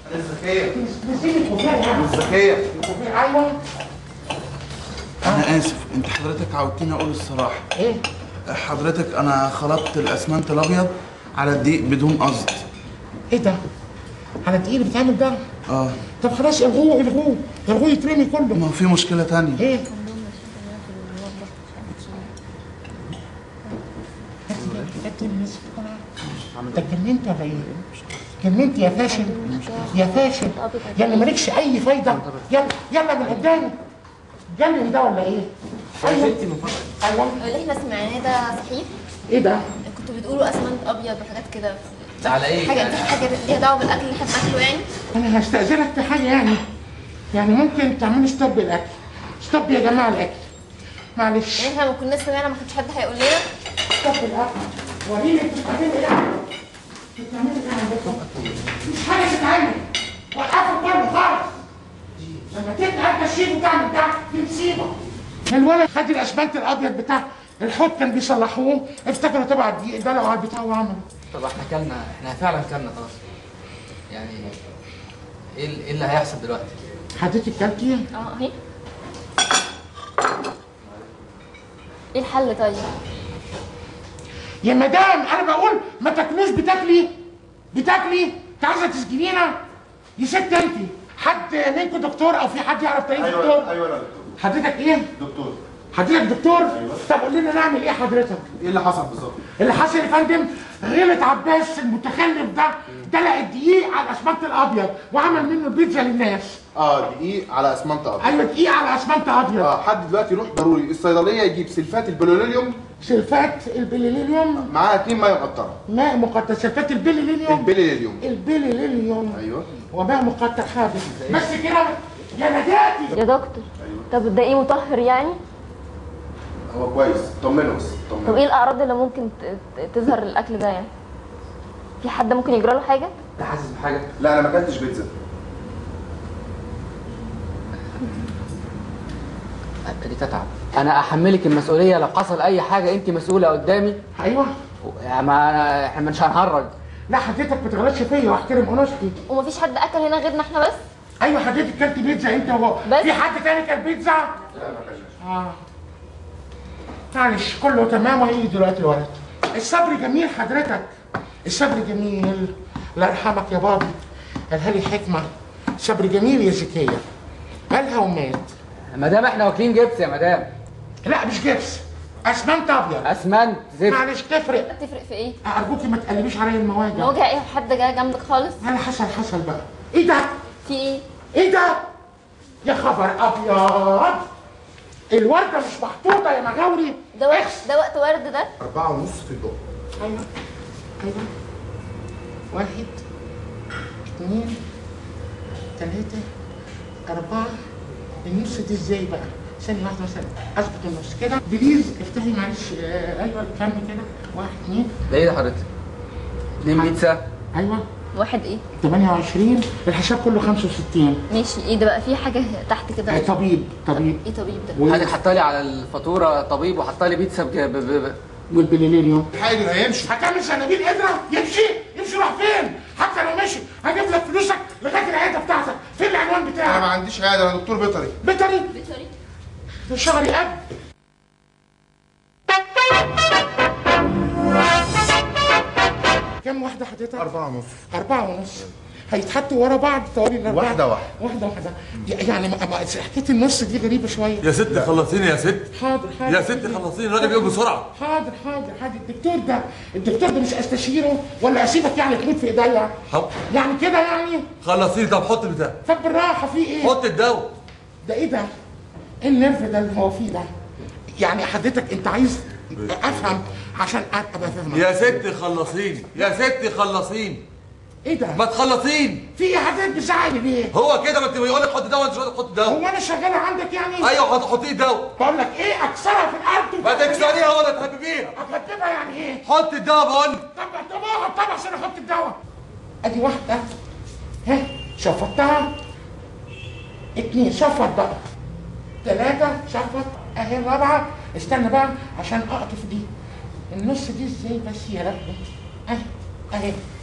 الذكية نسيب الكوفيه يعني الذكية الكوفيه ايوه أنا آسف أنت حضرتك عودتني أقول الصراحة ايه حضرتك أنا خلطت الأسمنت الأبيض على الدقيق بدون قصد ايه ده؟ على الدقيق اللي بتعمل ده؟ اه طب خلاص الغوه الغوه الغوه يترمي كله ما في مشكلة تانية ايه؟ انت اتجننت ولا ايه؟ اتجننت يا فاشل يا فاشل يعني مالكش اي فايده يلا يلا من قدامي اتجنن ده ولا ايه؟ ايوه ايوه اللي احنا سمعناه ده صحيح ايه ده؟ كنتوا بتقولوا اسمنت ابيض وحاجات كده على ايه؟ حاجه دي حاجه ليها دعوه بالاكل اللي احنا بناكله يعني انا هستأذنك في حاجه يعني يعني ممكن تعملي ستوب الاكل ستوب يا جماعه الاكل معلش يعني احنا لما كنا سمعنا ما كانش حد هيقول لنا ستوب الاكل وريني انتوا بتعملوا ايه انتوا بتعملوا ايه عندكم مش حاجه تتعمل وقفوا كله خالص لما تبقى انت الشيف وتعمل ده دي مصيبه الولد خد الاسمنت الابيض بتاع الحوض كان بيصلحوه افتكروا تبع الدقيق ده لو على البتاع وعملوا طب احنا كلنا احنا فعلا كلنا خلاص يعني ايه ال- ايه اللي هيحصل دلوقتي؟ حضرتك كلتي اه اهي ايه الحل طيب يا مدام انا بقول ما تاكلوش بتاكلي بتاكلي انت عايزه تسجنينا يا ست انت حد منكم دكتور او في حد يعرف تاريخ دكتور ايوه ايوه انا دكتور حضرتك ايه دكتور حضرتك دكتور طب قول لنا نعمل ايه حضرتك ايه اللي حصل بالظبط؟ اللي حصل يا فندم غلط عباس المتخلف ده دلق الدقيق على الاسمنت الابيض وعمل منه البيتزا للناس اه دقيق على اسمنت ابيض ايوه دقيق على اسمنت ابيض اه حد دلوقتي يروح ضروري الصيدليه يجيب سلفات البلوليوم سلفات البليليوم معاها اتنين ميه مقطره ماء مقطر سلفات البليليوم البلوليوم البليليوم ايوه وماء مقطر حادث بس كده يا نجاتي يا دكتور طب ده ايه مطهر يعني هو كويس طمنه بس طب طمنه ايه الاعراض اللي ممكن ت- ت- تظهر الاكل ده يعني في حد ممكن يجرى له حاجه انت حاسس بحاجه؟ لا انا ما اكلتش بيتزا ابتديت اتعب انا احملك المسؤوليه لو حصل اي حاجه انت مسؤوله قدامي ايوه يعني ما احنا مش هنهرج لا حضرتك ما تغلطش فيا واحترم انوثتي ومفيش حد اكل هنا غيرنا احنا بس ايوه حضرتك كلت بيتزا انت وهو بس. في حد تاني كل بيتزا اه معلش كله تمام وهيجي دلوقتي الولد الصبر جميل حضرتك الصبر جميل الله يرحمك يا بابي قالها لي حكمه صبر جميل يا زكيه قالها ومات مدام احنا واكلين جبس يا مدام لا مش جبس اسمنت ابيض اسمنت زفت معلش تفرق تفرق في ايه ارجوكي ما تقلبيش عليا المواجع المواجهه ايه حد جاي جنبك خالص انا حصل حصل بقى ايه ده في ايه ايه ده يا خبر ابيض الورده مش محطوطه يا مغاوري ده وقت ده وقت ورد ده أربعة ونص في البق ايوه ايوه واحد اثنين ثلاثة أربعة النص دي ازاي بقى؟ ثانية واحدة بس اظبط النص كده بليز افتحي معلش آه، ايوه كمل كده واحد اثنين ده ايه ده حضرتك؟ اتنين بيتزا ايوه واحد ايه 28 الحساب كله 65 ماشي ايه ده بقى في حاجه تحت كده آه، طبيب طبيب ايه طبيب ده حضرتك حاطه لي على الفاتوره طبيب وحاطه لي بيتزا بج- ب- ب- ب- والبليلينيوم حاجه هيمشي هتعمل زنابيل قدرة يمشي يمشي راح فين حتى لو مشي هجيب لك فلوسك لغايه العياده بتاعتك فين العنوان انا ما بتاعك عنديش عياده انا دكتور بيطري بيطري بيطري شهري قد كم واحدة حضرتك؟ أربعة ونص أربعة ونص هيتحطوا ورا بعض طوالي الأربعة واحدة واحدة. واحدة واحدة يعني ما- ما- حكاية النص دي غريبة شوية يا ست خلصيني يا ست حاضر حاضر يا ست خلصيني الراجل بيقول بسرعه حاضر حاضر حاضر الدكتور ده الدكتور ده مش استشيره ولا اسيبك يعني تموت في ايديا حط يعني كده يعني خلصيني طب حط البتاع طب بالراحه في ايه حط الدواء ده ايه ده ايه النرف ده اللي هو فيه ده يعني حضرتك انت عايز افهم عشان ابقى فاهم يا ست خلصيني يا ست خلصيني ايه ده ما تخلصين في ايه حضرتك بتزعلي ليه هو كده ما انت بيقول لك حط دواء انت مش راضي تحط دواء هو انا شغاله عندك يعني ايوه حط حطي الدواء بقول لك ايه اكسرها في الارض ما تكسريها ولا تهببيها هتكتبها يعني ايه حط الدواء بقول لك طب طب اقعد طب عشان احط الدواء ادي واحده ها شفطتها اتنين شفط بقى ثلاثة شفط اهي الرابعة استنى بقى عشان اقطف دي النص دي ازاي بس يا رب اهي اهي